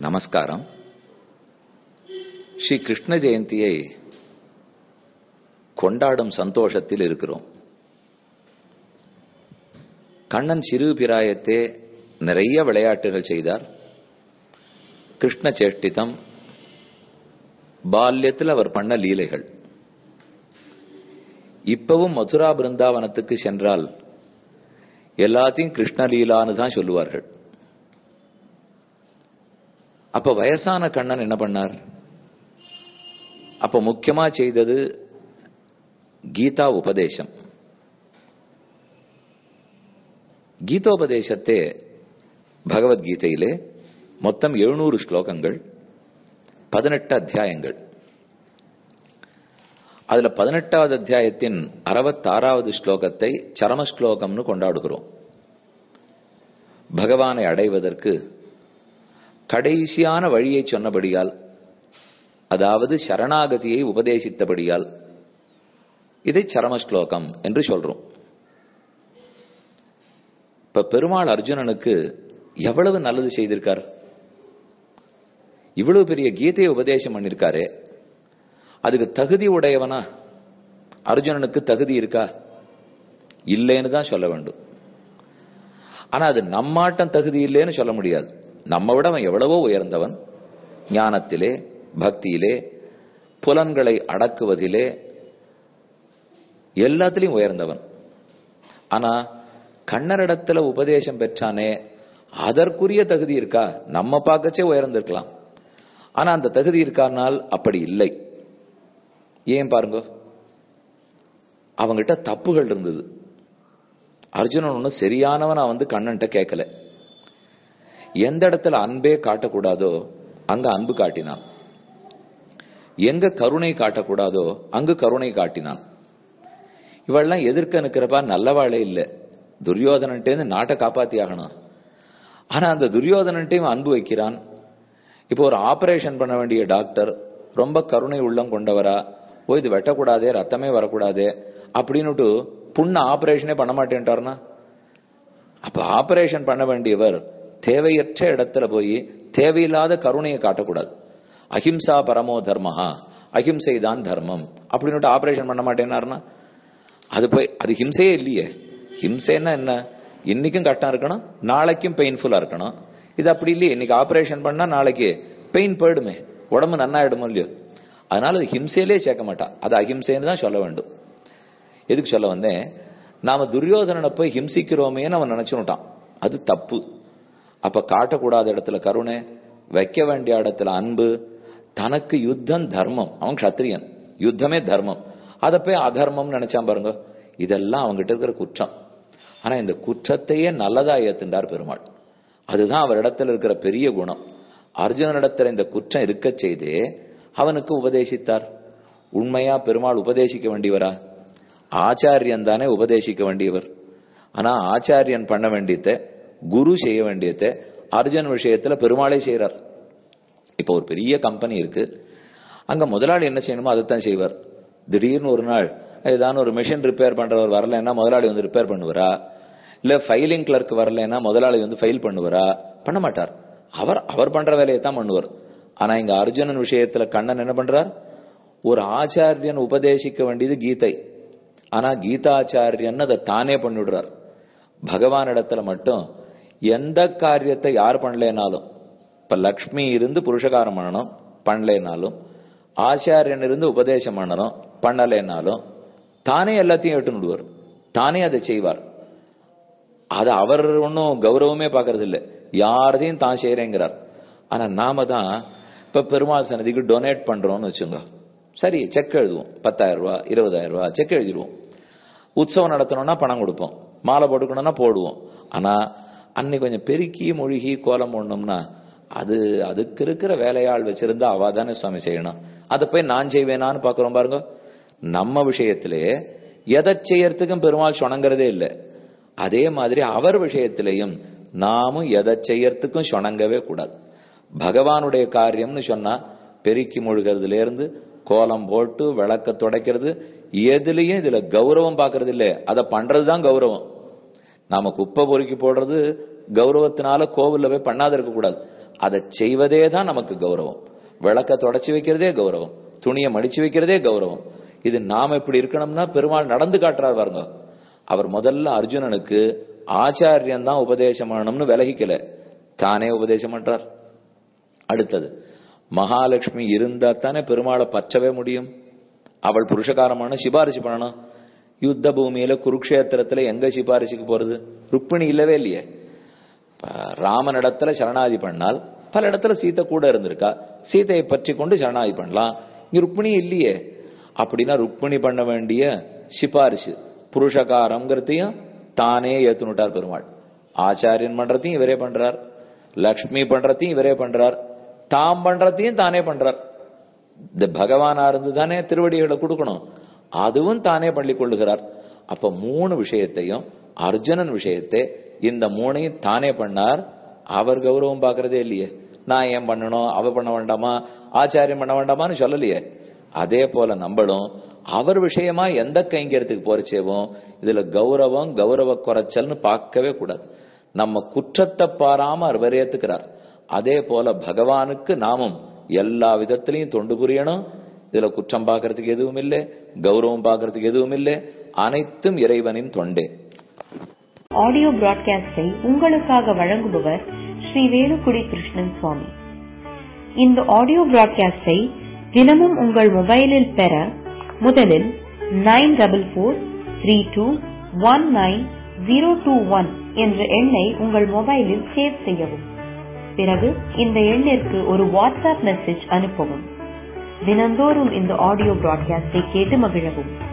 நமஸ்காரம் ஸ்ரீ கிருஷ்ண ஜெயந்தியை கொண்டாடும் சந்தோஷத்தில் இருக்கிறோம் கண்ணன் சிறு பிராயத்தே நிறைய விளையாட்டுகள் செய்தார் கிருஷ்ண சேஷ்டிதம் பால்யத்தில் அவர் பண்ண லீலைகள் இப்பவும் மதுரா பிருந்தாவனத்துக்கு சென்றால் எல்லாத்தையும் கிருஷ்ணலீலான்னு தான் சொல்லுவார்கள் அப்ப வயசான கண்ணன் என்ன பண்ணார் அப்ப முக்கியமா செய்தது கீதா உபதேசம் கீதோபதேசத்தே பகவத்கீதையிலே மொத்தம் எழுநூறு ஸ்லோகங்கள் பதினெட்டு அத்தியாயங்கள் அதுல பதினெட்டாவது அத்தியாயத்தின் அறுபத்தாறாவது ஸ்லோகத்தை சரம ஸ்லோகம்னு கொண்டாடுகிறோம் பகவானை அடைவதற்கு கடைசியான வழியை சொன்னபடியால் அதாவது சரணாகதியை உபதேசித்தபடியால் இதை சரம ஸ்லோகம் என்று சொல்றோம் இப்ப பெருமாள் அர்ஜுனனுக்கு எவ்வளவு நல்லது செய்திருக்கார் இவ்வளவு பெரிய கீதையை உபதேசம் பண்ணிருக்காரு அதுக்கு தகுதி உடையவனா அர்ஜுனனுக்கு தகுதி இருக்கா இல்லைன்னு தான் சொல்ல வேண்டும் ஆனா அது நம்மாட்டம் தகுதி இல்லைன்னு சொல்ல முடியாது நம்ம விட அவன் எவ்வளவோ உயர்ந்தவன் ஞானத்திலே பக்தியிலே புலன்களை அடக்குவதிலே எல்லாத்திலையும் உயர்ந்தவன் ஆனா கண்ணரிடத்துல உபதேசம் பெற்றானே அதற்குரிய தகுதி இருக்கா நம்ம பார்க்கச்சே உயர்ந்திருக்கலாம் ஆனா அந்த தகுதி இருக்கானால் அப்படி இல்லை ஏன் பாருங்க அவங்கிட்ட தப்புகள் இருந்தது அர்ஜுனன் ஒன்னும் சரியானவன் வந்து கண்ணன்ட்ட கேட்கல எந்த இடத்துல அன்பே காட்டக்கூடாதோ அங்க அன்பு காட்டினான் எங்க கருணை காட்டக்கூடாதோ அங்கு கருணை காட்டினான் இவெல்லாம் எதிர்க்க நிற்கிறப்பா நல்லவாளே இல்லை துரியோதனன்ட்டேந்து நாட்டை காப்பாத்தி ஆகணும் ஆனா அந்த துரியோதனன்ட்டையும் அன்பு வைக்கிறான் இப்போ ஒரு ஆபரேஷன் பண்ண வேண்டிய டாக்டர் ரொம்ப கருணை உள்ளம் கொண்டவரா ஓ இது வெட்டக்கூடாதே ரத்தமே வரக்கூடாதே அப்படின்னுட்டு புண்ண ஆபரேஷனே பண்ண மாட்டேன்ட்டார்னா அப்ப ஆபரேஷன் பண்ண வேண்டியவர் தேவையற்ற இடத்துல போய் தேவையில்லாத கருணையை காட்டக்கூடாது அஹிம்சா பரமோ தர்மஹா அஹிம்சை தான் தர்மம் அப்படின்னு ஆபரேஷன் பண்ண மாட்டேன்னாருன்னா அது போய் அது ஹிம்சையே இல்லையே ஹிம்சைன்னா என்ன இன்னைக்கும் கஷ்டம் இருக்கணும் நாளைக்கும் பெயின்ஃபுல்லா இருக்கணும் இது அப்படி இல்லையே இன்னைக்கு ஆபரேஷன் பண்ணா நாளைக்கு பெயின் போயிடுமே உடம்பு நன்னாயிடுமோ இல்லையோ அதனால அது ஹிம்சையிலே சேர்க்க மாட்டான் அது அஹிம்சைன்னு தான் சொல்ல வேண்டும் எதுக்கு சொல்ல வந்தேன் நாம துரியோதனனை போய் ஹிம்சிக்கிறோமேன்னு அவன் நினைச்சுட்டான் அது தப்பு அப்ப காட்டக்கூடாத இடத்துல கருணை வைக்க வேண்டிய இடத்துல அன்பு தனக்கு யுத்தம் தர்மம் அவன் கத்திரியன் யுத்தமே தர்மம் அதை போய் அதர்மம் நினைச்சான் பாருங்க இதெல்லாம் அவங்ககிட்ட இருக்கிற குற்றம் ஆனா இந்த குற்றத்தையே நல்லதா ஏத்துண்டார் பெருமாள் அதுதான் அவரிடத்துல இருக்கிற பெரிய குணம் அர்ஜுனனிடத்துல இந்த குற்றம் இருக்க செய்தே அவனுக்கு உபதேசித்தார் உண்மையா பெருமாள் உபதேசிக்க வேண்டியவரா ஆச்சாரியன் தானே உபதேசிக்க வேண்டியவர் ஆனா ஆச்சாரியன் பண்ண வேண்டியத குரு செய்ய வேண்டியத அர்ஜுன் விஷயத்துல பெருமாளே செய்யறார் இப்போ ஒரு பெரிய கம்பெனி இருக்கு அங்க முதலாளி என்ன செய்யணுமோ அதைத்தான் செய்வார் திடீர்னு ஒரு நாள் ஏதாவது ஒரு மிஷின் ரிப்பேர் பண்றவர் வரலன்னா முதலாளி வந்து ரிப்பேர் பண்ணுவாரா இல்ல ஃபைலிங் கிளர்க் வரலன்னா முதலாளி வந்து ஃபைல் பண்ணுவாரா பண்ண மாட்டார் அவர் அவர் பண்ற வேலையை தான் பண்ணுவார் ஆனா இங்க அர்ஜுனன் விஷயத்துல கண்ணன் என்ன பண்றார் ஒரு ஆச்சாரியன் உபதேசிக்க வேண்டியது கீதை ஆனா கீதாச்சாரியன் அதை தானே பண்ணிவிடுறார் பகவான் இடத்துல மட்டும் எந்த காரியத்தை யார் பண்ணலனாலும் இப்ப லக்ஷ்மி இருந்து புருஷகாரம் பண்ணணும் பண்ணலனாலும் ஆச்சாரியன் இருந்து உபதேசம் பண்ணணும் பண்ணலைனாலும் தானே எல்லாத்தையும் எட்டு விடுவார் தானே அதை செய்வார் அது அவர் ஒன்றும் கௌரவமே பார்க்கறது இல்லை யாரதையும் தான் செய்யறேங்கிறார் ஆனா நாம தான் இப்ப பெருமாள் சன்னதிக்கு டொனேட் பண்றோம்னு வச்சுங்க சரி செக் எழுதுவோம் பத்தாயிரம் ரூபாய் இருபதாயிரம் ரூபாய் செக் எழுதிடுவோம் உற்சவம் நடத்தணும்னா பணம் கொடுப்போம் மாலை போட்டுக்கணும்னா போடுவோம் ஆனா அன்னைக்கு கொஞ்சம் பெருக்கி மொழிகி கோலம் போடணும்னா அது அதுக்கு இருக்கிற வேலையாள் வச்சிருந்தா அவ தானே சுவாமி செய்யணும் அதை போய் நான் செய்வேனான்னு பாக்குறோம் பாருங்க நம்ம விஷயத்திலே எதை செய்யறதுக்கும் பெருமாள் சொணங்கிறதே இல்லை அதே மாதிரி அவர் விஷயத்திலையும் நாமும் எதை செய்யறதுக்கும் சொணங்கவே கூடாது பகவானுடைய காரியம்னு சொன்னா பெருக்கி முழுகிறதுல இருந்து கோலம் போட்டு விளக்க துடைக்கிறது எதுலயும் இதுல கௌரவம் பாக்குறது இல்ல அதை பண்றதுதான் கௌரவம் நாம குப்பை பொறுக்கி போடுறது கௌரவத்தினால கோவில்ல போய் பண்ணாத இருக்க கூடாது அதை செய்வதே தான் நமக்கு கௌரவம் விளக்க தொடச்சி வைக்கிறதே கௌரவம் துணியை மடிச்சு வைக்கிறதே கௌரவம் இது நாம இப்படி இருக்கணும்னா பெருமாள் நடந்து காட்டுறாரு பாருங்க அவர் முதல்ல அர்ஜுனனுக்கு ஆச்சாரியன் தான் உபதேசம் பண்ணணும்னு விலகிக்கல தானே உபதேசம் பண்றார் அடுத்தது மகாலட்சுமி இருந்தா தானே பெருமாளை பற்றவே முடியும் அவள் புருஷகாரமான சிபாரிசு பண்ணணும் யுத்த பூமியில குருக்ஷேத்திரத்துல எங்க சிபாரிசுக்கு போறது ருக்மிணி இல்லவே இல்லையே ராமன் இடத்துல சரணாதி பண்ணால் பல இடத்துல சீத்தை கூட இருந்திருக்கா சீதையை பற்றி கொண்டு சரணாதி பண்ணலாம் இங்க ருக்மிணி இல்லையே அப்படின்னா ருக்மிணி பண்ண வேண்டிய சிபாரிசு புருஷகாரம்ங்கிறதையும் தானே ஏத்துனுட்டார் பெருமாள் ஆச்சாரியன் பண்றதையும் இவரே பண்றார் லக்ஷ்மி பண்றதையும் இவரே பண்றார் தாம் பண்றதையும் தானே பண்றார் இந்த பகவானா இருந்து தானே திருவடிகளை கொடுக்கணும் அதுவும் தானே பண்ணி கொள்ளுகிறார் அப்ப மூணு விஷயத்தையும் அர்ஜுனன் விஷயத்தை இந்த மூணையும் தானே பண்ணார் அவர் கௌரவம் பாக்குறதே இல்லையே நான் ஏன் பண்ணணும் அவ பண்ண வேண்டாமா ஆச்சாரியம் பண்ண வேண்டாமான்னு சொல்லலையே அதே போல நம்மளும் அவர் விஷயமா எந்த கைங்கரியத்துக்கு போறச்சேவும் இதுல கௌரவம் கௌரவ குறைச்சல்னு பார்க்கவே கூடாது நம்ம குற்றத்தை பாராம அவர் ஏத்துக்கிறார் அதே போல பகவானுக்கு நாமும் எல்லா விதத்திலையும் தொண்டு புரியணும் இதுல குற்றம் பார்க்கறதுக்கு எதுவும் இல்லை கௌரவம் பார்க்கறதுக்கு எதுவும் இல்லை அனைத்தும் இறைவனின் தொண்டே ஆடியோ பிராட்காஸ்டை உங்களுக்காக வழங்குபவர் ஸ்ரீ வேலுக்குடி கிருஷ்ணன் சுவாமி இந்த ஆடியோ பிராட்காஸ்டை தினமும் உங்கள் மொபைலில் பெற முதலில் nine double four three two one nine zero two one என்ற எண்ணை உங்கள் மொபைலில் சேவ் செய்யவும் பிறகு இந்த எண்ணிற்கு ஒரு வாட்ஸ்அப் மெசேஜ் அனுப்பவும் தினந்தோறும் இந்த ஆடியோ பிராட்காஸ்டை கேட்டு மகிழவும்